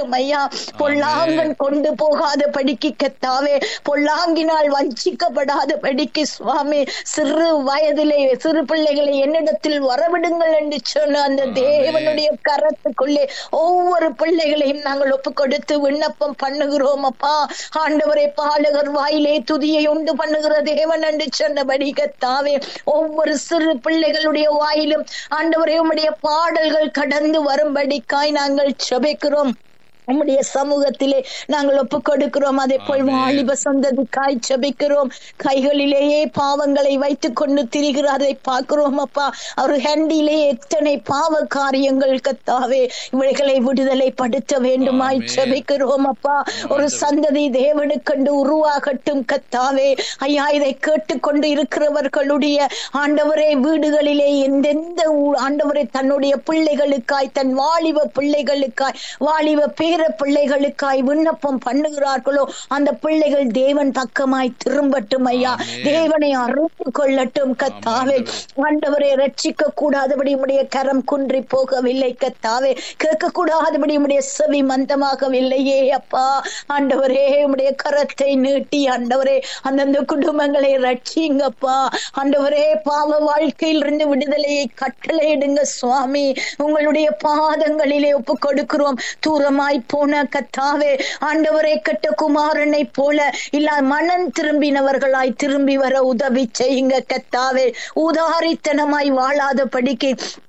இருக்கட்டும் ஐயா பொல்லாங்கன் கொண்டு போகாத படிக்கு கத்தாவே பொல்லாங்கினால் வஞ்சிக்கப்படாத படிக்கு சுவாமி சிறு வயதிலே சிறு பிள்ளைகளை என்னிடத்தில் வரவிடுங்கள் என்று சொன்ன அந்த தேவனுடைய கரத்துக்குள்ளே ஒவ்வொரு பிள்ளைகளையும் நாங்கள் ஒப்பு கொடுத்து விண்ணப்பம் பண்ணுகிறோம் அப்பா ஆண்டவரை பாலகர் வாயிலே துதியை உண்டு பண்ணுகிற தேவன் என்று சொன்னபடி கத்தாவே ஒவ்வொரு சிறு பிள்ளைகளுடைய வாயிலும் ஆண்டவரே உம்முடைய பாடல்கள் கடந்து வரும்படிக்காய் நாங்கள் செபிக்கிறோம் உம்முடைய சமூகத்திலே நாங்கள் ஒப்பு கொடுக்கிறோம் அதே போல் ஆமென். வாலிப சந்ததிக்காய் செபிக்கிறோம் கைகளிலேயே பாவங்களை வைத்துக் கொண்டு திரிகிறதை பார்க்கிறோம் அப்பா அவர் ஹேண்டிலே எத்தனை பாவ காரியங்கள் கத்தாவே இவைகளை விடுதலை படுத்த வேண்டுமாய் ஆமென். செபிக்கிறோம் அப்பா ஒரு சந்ததி தேவனுக்கண்டு உருவாகட்டும் கத்தாவே ஐயா இதை கேட்டுக்கொண்டு இருக்கிறவர்களுடைய ஆண்டவரே வீடுகளிலே எந்தெந்த ஊ- ஆண்டவரே தன்னுடைய பிள்ளைகளுக்காய் தன் வாலிப பிள்ளைகளுக்காய் வாலிப பேர பிள்ளைகளுக்காய் விண்ணப்பம் பண்ணுகிறார்களோ அந்த பிள்ளைகள் தேவன் பக்கமாய் திரும்பட்டும் ஐயா ஆமென். தேவனை அறிந்து கொள்ளட்டும் கத்தாவே ஆண்டவரை ரட்சிக்க கூடாதபடி உடைய கரம் குன்றி போகவில்லை கத்தாவே கேட்க கூடாதபடி உடைய செவி மந்தமாகவில்லையே அப்பா ஆண்டவரே உடைய கரத்தை நீட்டி ஆண்டவரே அந்தந்த குடும்பங்களை ரட்சிங்கப்பா ஆண்டவரே பாவ வாழ்க்கையில் இருந்து விடுதலையை கட்டளையிடுங்க சுவாமி உங்களுடைய பாதங்களிலே ஒப்பு கொடுக்கிறோம் தூரமாய் போன கத்தாவே ஆண்டவரே கெட்ட குமாரனை போல இல்ல மனம் திரும்பினவர்களாய் திரும்பி வர உதவி செய்யுங்க கத்தாவே உதாரித்தனமாய் வாழாத படிக்கு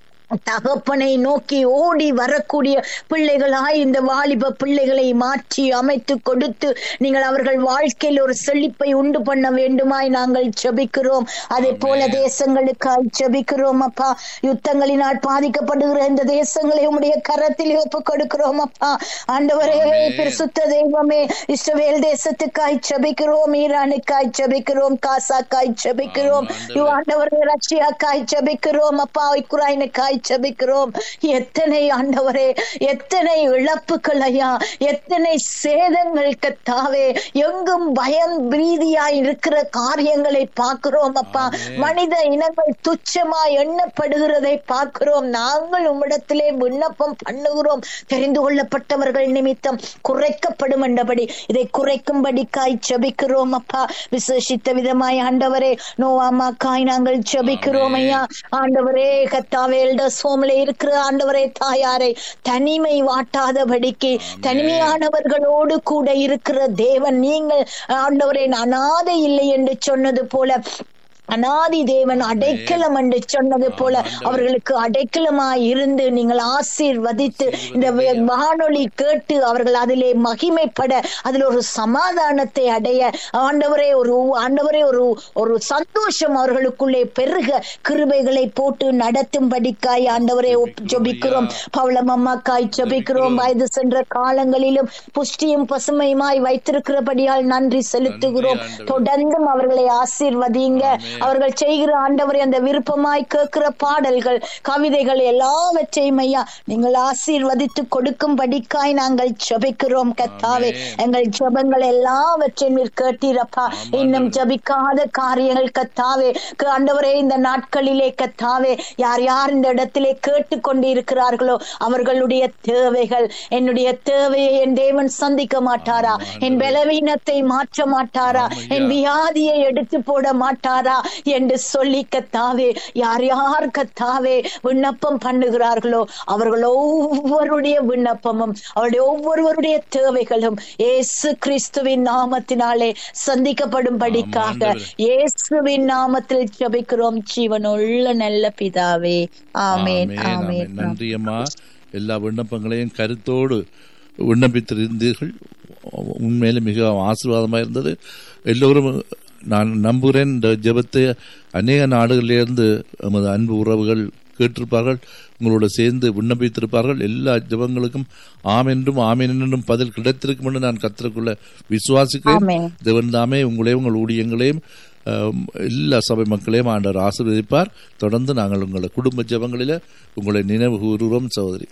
தகப்பனை நோக்கி ஓடி வரக்கூடிய பிள்ளைகளாய் இந்த வாலிப பிள்ளைகளை மாற்றி அமைத்து கொடுத்து நீங்கள் அவர்கள் வாழ்க்கையில் ஒரு செழிப்பை உண்டு பண்ண வேண்டுமாய் நாங்கள் ஜெபிக்கிறோம் அதே போல ஆமென். தேசங்களுக்காய் ஜெபிக்கிறோம் அப்பா யுத்தங்களினால் பாதிக்கப்படுகிற இந்த தேசங்களை உம்முடைய கரத்தில் ஒப்பு கொடுக்கிறோம் அப்பா ஆண்டவரே ஆமென். பரிசுத்த தெய்வமே இஸ்ரவேல் தேசத்துக்காய் ஜெபிக்கிறோம் ஈரானுக்காய் ஜெபிக்கிறோம் காசாக்காய் ஜெபிக்கிறோம் ஆமா, ஆண்டவரே. யோ ஆண்டவரே ரஷ்யாக்காய் ஜெபிக்கிறோம் அப்பா உக்ரைனுக்காய் ஜெபிக்கிறோம் எத்தனை ஆண்டவரே எத்தனை இழப்புகள் ஐயா எத்தனை சேதங்கள் கத்தாவே எங்கும் பயம் பிரீதியாய் இருக்கிற காரியங்களை பார்க்கிறோம் அப்பா ஆமென். மனித இனங்கள் துச்சமாய் எண்ணப்படுகிறதை பார்க்கிறோம் நாங்கள் உம்மிடத்திலே விண்ணப்பம் பண்ணுகிறோம் தெரிந்து கொள்ளப்பட்டவர்கள் நிமித்தம் குறைக்கப்படும் என்றபடி இதை குறைக்கும்படிக்காய் ஜெபிக்கிறோம் அப்பா விசேஷித்த விதமாய் ஆண்டவரே நோவாமாக்காய் நாங்கள் ஜெபிக்கிறோம் ஐயா ஆண்டவரே கத்தாவே எல்டர்ஸ் ஹோம்ல இருக்கிற ஆண்டவரே தாயாரை தனிமை வாட்டாதபடிக்கு தனிமையானவர்களோடு கூட இருக்கிற தேவன் நீங்கள் ஆண்டவரே அனாதை இல்லை என்று சொன்னது போல அனாதி தேவன் அடைக்கலம் என்று சொன்னது போல அவர்களுக்கு அடைக்கலமாய் இருந்து நீங்கள் ஆசீர்வதித்து இந்த வே- வானொலி கேட்டு அவர்கள் அதிலே மகிமைப்பட அதில் ஒரு சமாதானத்தை அடைய ஆண்டவரே ஒரு ஆண்டவரே ஒரு ஒரு சந்தோஷம் அவர்களுக்குள்ளே பெருக கிருபைகளை போட்டு நடத்தும்படிக்காய் ஆண்டவரே ஒப்- ஜெபிக்கிறோம் பவளம் அம்மாக்காய் ஜெபிக்கிறோம் வயது சென்ற காலங்களிலும் புஷ்டியும் பசுமையுமாய் வைத்திருக்கிறபடியால் நன்றி செலுத்துகிறோம் நன்றி ஆண்டவரே. தொடர்ந்தும் அவர்களை ஆசீர்வதிங்க ஆமென். அவர்கள் செய்கிற ஆண்டவரை அந்த விருப்பமாய் கேட்கிற பாடல்கள் கவிதைகள் எல்லாவற்றையும் ஐயா நீங்கள் ஆசீர்வதித்து கொடுக்கும்படிக்காய் நாங்கள் ஜெபிக்கிறோம் கத்தாவே ஆமென். எங்கள் ஜெபங்கள் எல்லாவற்றையும் நீர் கேட்டீரப்பா ஆமாம் இன்னும் ஆண்டவரே. ஜபிக்காத காரியங்கள் கத்தாவே க- ஆண்டவரே இந்த நாட்களிலே கத்தாவே யார் யார் இந்த இடத்திலே கேட்டு கொண்டு இருக்கிறார்களோ அவர்களுடைய தேவைகள் என்னுடைய தேவையை என் தேவன் சந்திக்க மாட்டாரா என் பலவீனத்தை மாற்ற மாட்டாரா என் வியாதியை எடுத்து போட மாட்டாரா என்று சொல்லி கத்தாவே யார் யார் கத்தாவே விண்ணப்பம் பண்ணுகிறார்களோ அவர்கள் ஒவ்வொருடைய விண்ணப்பமும் அவருடைய ஒவ்வொருவருடைய தேவைகளும் இயேசு கிறிஸ்துவின் நாமத்தினாலே சந்திக்கப்படும்படிக்காக ஆமா, ஆண்டவரே. இயேசுவின் நாமத்தில் ஜெபிக்கிறோம் ஜீவனுள்ள நல்ல பிதாவே ஆமென் ஆமென், ஆமென் ஆமென். நன்றி அம்மா எல்லா விண்ணப்பங்களையும் கருத்தோடு விண்ணப்பித்திருந்தீர்கள் உண்மையிலே மிக ஆசீர்வாதமாக இருந்தது எல்லோரும் நான் நம்புகிறேன் இந்த ஜெபத்தை அநேக நாடுகளிலிருந்து நமது அன்பு உறவுகள் கேட்டிருப்பார்கள் உங்களோட சேர்ந்து விண்ணப்பித்திருப்பார்கள் எல்லா ஜெபங்களுக்கும் ஆம் என்றும் ஆமென் என்றும் பதில் கிடைத்திருக்கும் என்று நான் கத்திரக்குள்ள விசுவாசிக்கிறேன் ஆமென். தேவன் தாமே உங்களையும் உங்கள் ஊழியங்களையும் அஹ், எல்லா சபை மக்களையும் ஆண்டவர் ஆசீர்வதிப்பார் தொடர்ந்து நாங்கள் உங்களை குடும்ப ஜெபங்களில் உங்களை நினைவு கூறுகிறோம் சகோதரி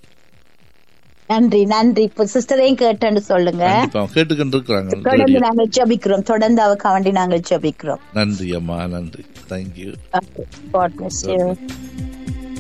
நன்றி நன்றி இப்ப சிஸ்டரையும் கேட்டேன்னு சொல்லுங்க கண்டிப்பா கேட்டுக்கொண்டிருக்கிறாங்க தொடர்ந்து நாங்கள் ஜெபிக்கிறோம் தொடர்ந்து அவக்க வேண்டி நாங்கள் ஜெபிக்கிறோம் நன்றி அம்மா நன்றி தேங்க்யூ God bless you.